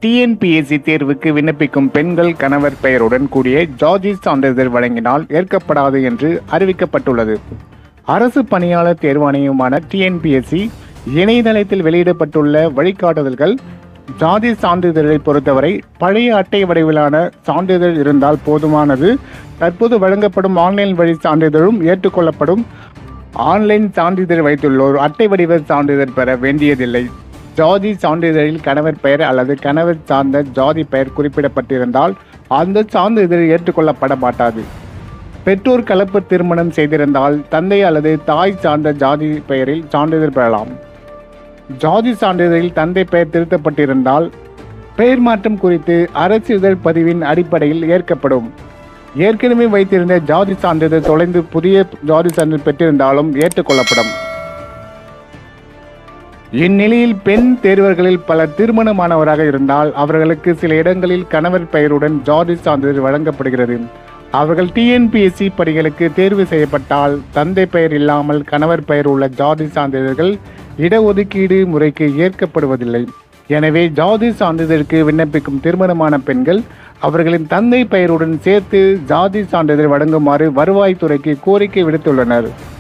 TNPSC தேர்வுக்கு விண்ணப்பிக்கும் பெண்கள் கணவர் பெயருடன் கூடிய ஜாதி சான்றிதழ் வழங்கினால் ஏற்கப்படாது என்று அறிவிக்கப்பட்டுள்ளது அரசு பணியாளர் தேர்வாணையமான டிஎன்பிஎஸ்சி இணையதளத்தில் வெளியிடப்பட்டுள்ள வழிகாட்டுதல்கள் ஜாதி சான்றிதழை பொறுத்தவரை பழைய அட்டை வடிவிலான சான்றிதழ் இருந்தால் போதுமானது தற்போது வழங்கப்படும் ஆன்லைன் வழி சான்றிதழும் ஏற்றுக்கொள்ளப்படும் ஆன்லைன் சான்றிதழ் வைத்துள்ளோர் அட்டை வடிவ சான்றிதழ் பெற வேண்டியதில்லை ஜாதி சான்றிதழில் கணவர் பெயர் அல்லது கணவர் சார்ந்த ஜாதி பெயர் குறிப்பிடப்பட்டிருந்தால் அந்த சான்றிதழ் ஏற்றுக்கொள்ளப்பட மாட்டாது பெற்றோர் கலப்பு திருமணம் செய்திருந்தால் தந்தை அல்லது தாய் சார்ந்த ஜாதி பெயரில் சான்றிதழ் பெறலாம் ஜாதி சான்றிதழில் தந்தை பெயர் திருத்தப்பட்டிருந்தால் பெயர் மாற்றம் குறித்து அரசிதழ் பதிவின் அடிப்படையில் ஏற்கப்படும் ஏற்கனவே வைத்திருந்த ஜாதி சான்றிதழ் தொலைந்து புதிய ஜாதி சான்றிதழ் பெற்றிருந்தாலும் ஏற்றுக்கொள்ளப்படும் இந்நிலையில் பெண் தேர்வர்களில் பலர் திருமணமானவராக இருந்தால் அவர்களுக்கு சில இடங்களில் கணவர் பெயருடன் ஜாதி சான்றிதழ் வழங்கப்படுகிறது அவர்கள் டிஎன்பிஎஸ்சி பணிகளுக்கு தேர்வு செய்யப்பட்டால் தந்தை பெயர் இல்லாமல் கணவர் பெயர் உள்ள ஜாதி சான்றிதழ்கள் இடஒதுக்கீடு முறைக்கு ஏற்கப்படுவதில்லை எனவே ஜாதி சான்றிதழுக்கு விண்ணப்பிக்கும் திருமணமான பெண்கள் அவர்களின் தந்தை பெயருடன் சேர்த்து ஜாதி சான்றிதழ் வழங்குமாறு வருவாய்த்துறைக்கு கோரிக்கை விடுத்துள்ளனர்